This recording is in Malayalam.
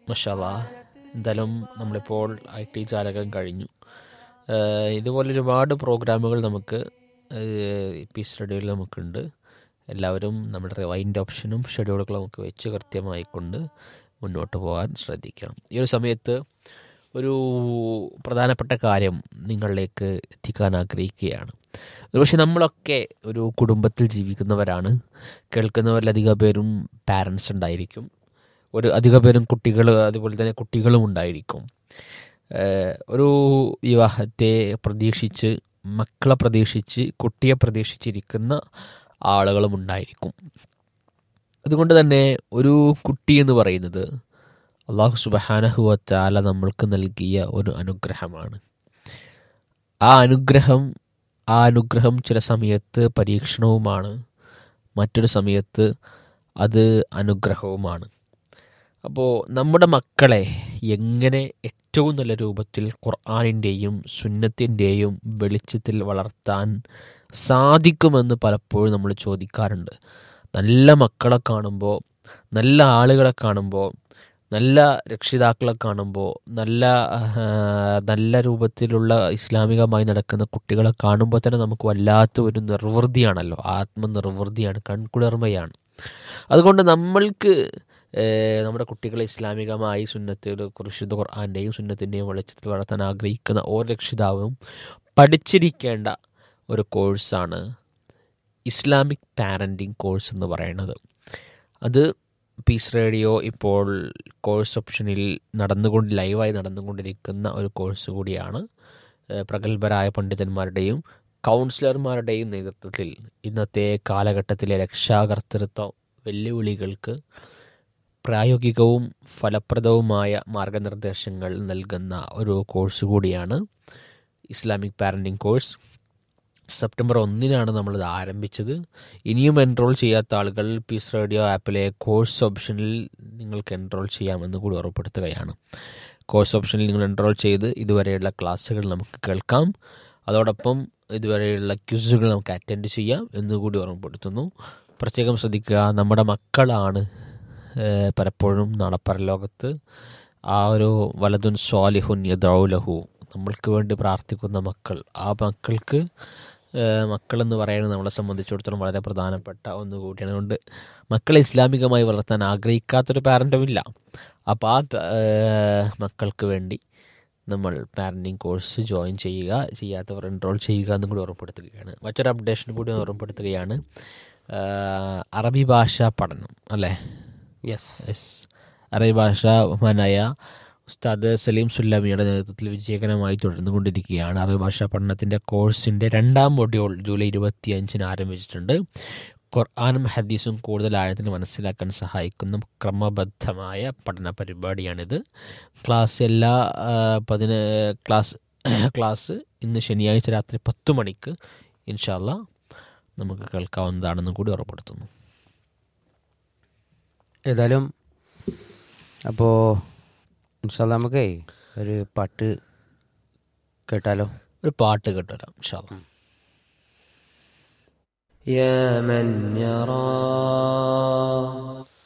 മഷാല എന്തായാലും നമ്മളിപ്പോൾ ഐ ടി ജാലകം കഴിഞ്ഞു ഏഹ് ഇതുപോലെ ഒരുപാട് പ്രോഗ്രാമുകൾ നമുക്ക് പി സ്റ്റഡിയിൽ നമുക്കുണ്ട് എല്ലാവരും നമ്മുടെ റിവൈൻഡ് ഓപ്ഷനും ഷെഡ്യൂളുകളും നമുക്ക് വെച്ച് കൃത്യമായിക്കൊണ്ട് മുന്നോട്ട് പോകാൻ ശ്രദ്ധിക്കണം ഈ ഒരു സമയത്ത് ഒരു പ്രധാനപ്പെട്ട കാര്യം നിങ്ങളിലേക്ക് എത്തിക്കാൻ ആഗ്രഹിക്കുകയാണ് ഒരുപക്ഷെ നമ്മളൊക്കെ ഒരു കുടുംബത്തിൽ ജീവിക്കുന്നവരാണ് കേൾക്കുന്നവരിലധികം പേരും പാരൻസ് ഉണ്ടായിരിക്കും ഒരു അധിക പേരും കുട്ടികൾ അതുപോലെ തന്നെ കുട്ടികളും ഉണ്ടായിരിക്കും ഏഹ് ഒരു വിവാഹത്തെ പ്രതീക്ഷിച്ച് മക്കളെ പ്രതീക്ഷിച്ച് കുട്ടിയെ പ്രതീക്ഷിച്ചിരിക്കുന്ന ആളുകളും ഉണ്ടായിരിക്കും അതുകൊണ്ട് തന്നെ ഒരു കുട്ടി എന്ന് പറയുന്നത് അള്ളാഹു സുബഹാനഹുവത്താല നമ്മൾക്ക് നൽകിയ ഒരു അനുഗ്രഹമാണ് ആ അനുഗ്രഹം ആ അനുഗ്രഹം ചില സമയത്ത് പരീക്ഷണവുമാണ് മറ്റൊരു സമയത്ത് അത് അനുഗ്രഹവുമാണ് അപ്പോൾ നമ്മുടെ മക്കളെ എങ്ങനെ ഏറ്റവും നല്ല രൂപത്തിൽ ഖുർആാനിൻ്റെയും സുന്നത്തിൻ്റെയും വെളിച്ചത്തിൽ വളർത്താൻ സാധിക്കുമെന്ന് പലപ്പോഴും നമ്മൾ ചോദിക്കാറുണ്ട് നല്ല മക്കളെ കാണുമ്പോൾ നല്ല ആളുകളെ കാണുമ്പോൾ നല്ല രക്ഷിതാക്കളെ കാണുമ്പോൾ നല്ല ആ, നല്ല രൂപത്തിലുള്ള ഇസ്ലാമികമായി നടക്കുന്ന കുട്ടികളെ കാണുമ്പോൾ തന്നെ നമുക്ക് വല്ലാത്ത ഒരു നിർവൃതിയാണല്ലോ ആത്മനിർവൃതിയാണ് കൺകുളിർമയാണ് അതുകൊണ്ട് നമ്മൾക്ക് ഏഹ്, നമ്മുടെ കുട്ടികളെ ഇസ്ലാമികമായി സുന്നത്തിൽ കുറിശുദ്ധ ഖുർആാൻ്റെയും സുന്നത്തിൻ്റെയും വെളിച്ചത്തിൽ വളർത്താൻ ആഗ്രഹിക്കുന്ന ഓരോ രക്ഷിതാവും പഠിച്ചിരിക്കേണ്ട ഒരു കോഴ്സാണ് ഇസ്ലാമിക് പാരൻറ്റിങ് കോഴ്സ് എന്ന് പറയുന്നത് അത് പീസ് റേഡിയോ ഇപ്പോൾ കോഴ്സ് ഓപ്ഷനിൽ നടന്നുകൊണ്ട് ലൈവായി നടന്നുകൊണ്ടിരിക്കുന്ന ഒരു കോഴ്സ് കൂടിയാണ് ഏഹ് പ്രഗത്ഭരായ പണ്ഡിതന്മാരുടെയും കൗൺസിലർമാരുടെയും നേതൃത്വത്തിൽ ഇന്നത്തെ കാലഘട്ടത്തിലെ രക്ഷാകർത്തൃത്വ വെല്ലുവിളികൾക്ക് പ്രായോഗികവും ഫലപ്രദവുമായ മാർഗനിർദ്ദേശങ്ങൾ നൽകുന്ന ഒരു കോഴ്സ് കൂടിയാണ് ഇസ്ലാമിക് പാരൻറ്റിംഗ് കോഴ്സ് സെപ്റ്റംബർ ഒന്നിനാണ് നമ്മളിത് ആരംഭിച്ചത് ഇനിയും എൻറോൾ ചെയ്യാത്ത ആളുകൾ പീസ് റേഡിയോ ആപ്പിലെ കോഴ്സ് ഓപ്ഷനിൽ നിങ്ങൾക്ക് എൻറോൾ ചെയ്യാമെന്ന് കൂടി ഉറപ്പെടുത്തുകയാണ് കോഴ്സ് ഓപ്ഷനിൽ നിങ്ങൾ എൻറോൾ ചെയ്ത് ഇതുവരെയുള്ള ക്ലാസ്സുകൾ നമുക്ക് കേൾക്കാം അതോടൊപ്പം ഇതുവരെയുള്ള ക്യൂസുകൾ നമുക്ക് അറ്റൻഡ് ചെയ്യാം എന്നുകൂടി ഓർമ്മപ്പെടുത്തുന്നു പ്രത്യേകം ശ്രദ്ധിക്കുക നമ്മുടെ മക്കളാണ് ഏഹ്, പലപ്പോഴും നാളെ പരലോകത്ത് ആ ഒരു വലതുൻ സ്വാലിഹുൻ യദൗലഹു നമ്മൾക്ക് വേണ്ടി പ്രാർത്ഥിക്കുന്ന മക്കൾ ആ മക്കൾക്ക് ഏഹ്, മക്കളെന്ന് പറയുന്നത് നമ്മളെ സംബന്ധിച്ചിടത്തോളം വളരെ പ്രധാനപ്പെട്ട ഒന്ന് കൂടിയാണ് അതുകൊണ്ട് മക്കളെ ഇസ്ലാമികമായി വളർത്താൻ ആഗ്രഹിക്കാത്തൊരു പാരൻറ്റും ഇല്ല അപ്പോൾ ആ പ- ഏഹ്, മക്കൾക്ക് വേണ്ടി നമ്മൾ പാരൻറ്റിങ് കോഴ്സ് ജോയിൻ ചെയ്യുക ചെയ്യാത്തവർ എൻറോൾ ചെയ്യുക എന്നും കൂടി ഉറപ്പെടുത്തുകയാണ് മറ്റൊരു അപ്ഡേഷൻ കൂടി ഓർമ്മപ്പെടുത്തുകയാണ് ഏഹ്, അറബി ഭാഷ പഠനം അല്ലേ യെസ് എസ് അറബി ഭാഷ ബഹുമാനായ ഉസ്താദ് സലീം സുല്ലമിയുടെ നേതൃത്വത്തിൽ വിജയകരമായി തുടർന്നുകൊണ്ടിരിക്കുകയാണ് അറബി ഭാഷാ പഠനത്തിൻ്റെ കോഴ്സിൻ്റെ രണ്ടാം മൊഡ്യൂൾ ജൂലൈ ഇരുപത്തി അഞ്ചിന് ആരംഭിച്ചിട്ടുണ്ട് ഖുർആാനും ഹദീസും കൂടുതൽ ആഴത്തിൽ മനസ്സിലാക്കാൻ സഹായിക്കുന്ന ക്രമബദ്ധമായ പഠന പരിപാടിയാണിത് ക്ലാസ് എല്ലാ ആ, പതിന ക്ലാസ് ക്ലാസ് ഇന്ന് ശനിയാഴ്ച രാത്രി പത്ത് മണിക്ക് ഇൻഷാല്ല നമുക്ക് കേൾക്കാവുന്നതാണെന്നും കൂടി ഉറപ്പെടുത്തുന്നു ഏതായാലും അപ്പോൾ ഇൻഷാല്ല നമുക്കേ ഒരു പാട്ട് കേട്ടാലോ ഒരു പാട്ട് കേട്ടുവരാം ഇൻഷാല്ല يا من يرى